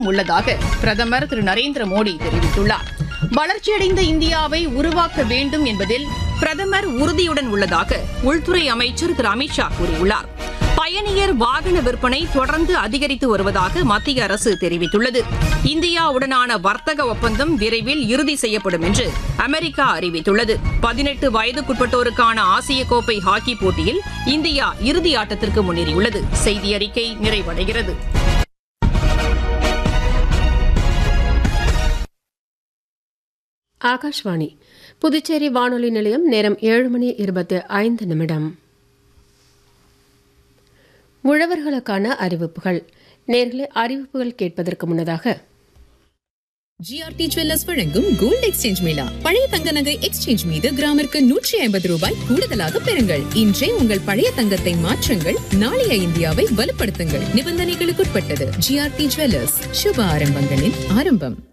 உள்ளதாக பிரதமர் திரு நரேந்திர மோடி தெரிவித்துள்ளார் வளர்ச்சியடைந்த இந்தியாவை உருவாக்க வேண்டும் என்பதில் பிரதமர் உறுதியுடன் உள்ளதாக உள்துறை அமைச்சர் திரு அமித்ஷா கூறியுள்ளார் பயணியர் வாகன விற்பனை தொடர்ந்து அதிகரித்து வருவதாக மத்திய அரசு தெரிவித்துள்ளது இந்தியாவுடனான வர்த்தக ஒப்பந்தம் விரைவில் இறுதி செய்யப்படும் என்று அமெரிக்கா அறிவித்துள்ளது பதினெட்டு வயதுக்குட்பட்டோருக்கான ஆசிய கோப்பை ஹாக்கி போட்டியில் இந்தியா இறுதி ஆட்டத்திற்கு முன்னேறியுள்ளது செய்தி அறிக்கை நிறைவடைகிறது ஆகாஷ்வாணி புதுச்சேரி வானொலி நிலையம் நேரம் ஏழு மணி இருபத்தி ஐந்து நிமிடம் உழவர்களுக்கான அறிவிப்புகள் நேர்களே அறிவிப்புகள் கேட்பதற்கு முன்னதாக ஜிஆர்டி ஜுவல்லர்ஸ் வழங்கும் கோல்ட் எக்ஸ்சேஞ்ச் மேளா பழைய தங்க நகை எக்ஸ்சேஞ்ச் மீது கிராமிற்கு நூற்றி ஐம்பது ரூபாய் கூடுதலாக பெறுங்கள் இன்றே உங்கள் பழைய தங்கத்தை மாற்றுங்கள் நாளைய இந்தியாவை வலுப்படுத்துங்கள் நிபந்தனைகளுக்குட்பட்டது ஜிஆர்டி ஜுவல்லர்ஸ் சுப ஆரம்பங்களின் ஆரம்பம்